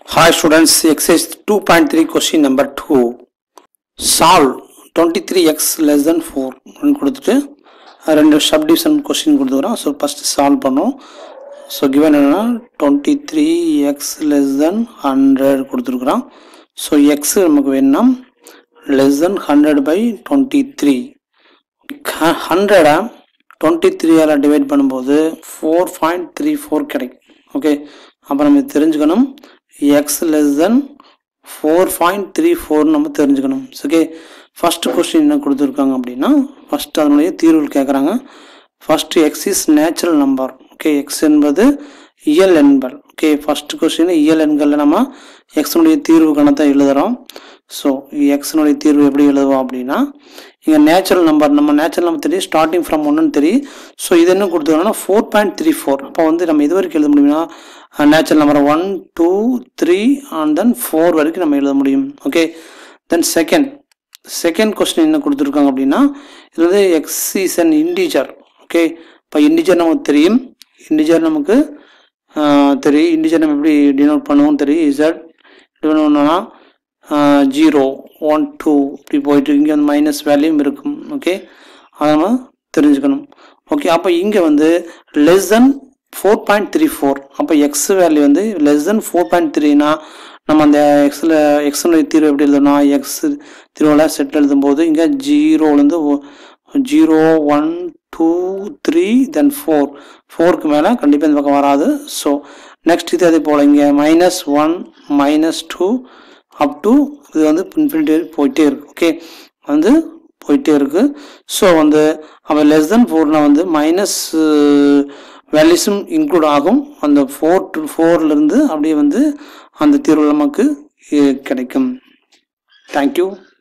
Hi students, exercise 2.3 question number 2. Solve 23x less than 4 ன்னு கொடுத்துட்டு அஹ் ரெண்டு சப்டிவிஷன் கொஸ்டின் கொடுத்துக்கிறோம் ஸோ ஃபஸ்ட்டு சால்வ் பண்ணோம் ஸோ கிவன் என்னன்னா twenty three x less than hundred கொடுத்துருக்குறோம் ஸோ எக்ஸ் நமக்கு வேணும்னா less than hundred by twenty three ஹண்ட்ரடை டுவெண்ட்டி த்ரீயால் டிவைட் பண்ணும்போது ஃபோர் பாயிண்ட் த்ரீ ஃபோர் கிடைக்கும் ஓகே அப்போ நம்ம இது தெரிஞ்சுக்கணும் x less than four point three four நம்ம தெரிஞ்சுக்கணும் ஓகே ஃபஸ்ட்டு கொஸ்டின் என்ன கொடுத்துருக்காங்க அப்படின்னா ஃபஸ்ட்டு அதனுடைய தீர்வுகள் கேட்குறாங்க first x is natural number okay x என்பது இயல் எண்கள் ஓகே ஃபஸ்ட்டு கொஸ்டின் இயல் எண்களில் நம்ம எக்ஸனுடைய தீர்வு கணத்தை எழுதுகிறோம் ஸோ எக்ஸனுடைய தீர்வு எப்படி எழுதுவோம் அப்படின்னா இங்கே நேச்சுரல் நம்பர் நம்ம நேச்சுரல் நம்பர் தெரியும் ஸ்டார்டிங் ஃப்ரம் ஒன்னு தெரியும் ஸோ இது என்ன கொடுத்துருக்கோம்னா ஃபோர் பாயிண்ட் த்ரீ ஃபோர் அப்போ வந்து நம்ம இது வரைக்கும் எழுத முடியும்னா natural number one two three and then four வரைக்கும் நம்ம எழுத முடியும் okay then second second question என்ன கொடுத்துருக்காங்க அப்படின்னா இது வந்து x is an integer okay இப்போ இண்டிஜர் நமக்கு தெரியும் இண்டிஜர் நமக்கு ஆஹ், தெரியும் இண்டிஜர் நம்ம எப்படி டினோட் பண்ணுவோம் தெரியும் இசட் டினோட் பண்ணோம்னா ஜீரோ ஒன் டூ இப்படி போயிட்டு இங்கே வந்து மைனஸ் வேல்யூம் இருக்கும் ஓகே அதை நம்ம தெரிஞ்சுக்கணும் ஓகே அப்போ இங்கே வந்து less than four point three four அப்போ எக்ஸ் வேல்யூ வந்து லெஸ் தென் ஃபோர் பாயிண்ட் த்ரீனா நம்ம அந்த எக்ஸில் எக்ஸனுடைய தீர்வு எப்படி எழுதணும் எக்ஸ் தீர்வில் செட் எழுதும்போது இங்கே ஜீரோலேருந்து zero one two three then four ஃபோருக்கு மேலே கண்டிப்பாக இந்த பக்கம் வராது ஸோ நெக்ஸ்ட் இது அதே போல் இங்கே minus one minus two up to இது வந்து இன்ஃபினிட்டி போயிட்டே இருக்கு ஓகே வந்து போயிட்டே இருக்கு ஸோ வந்து அவன் லெஸ் தென் ஃபோர்னா வந்து மைனஸ் வேல்யூஸும் இன்க்ளூட் ஆகும் அந்த ஃபோர் டு ஃபோர்லேருந்து அப்படியே வந்து அந்த தீர்வு நமக்கு அஹ், கிடைக்கும் தேங்க்யூ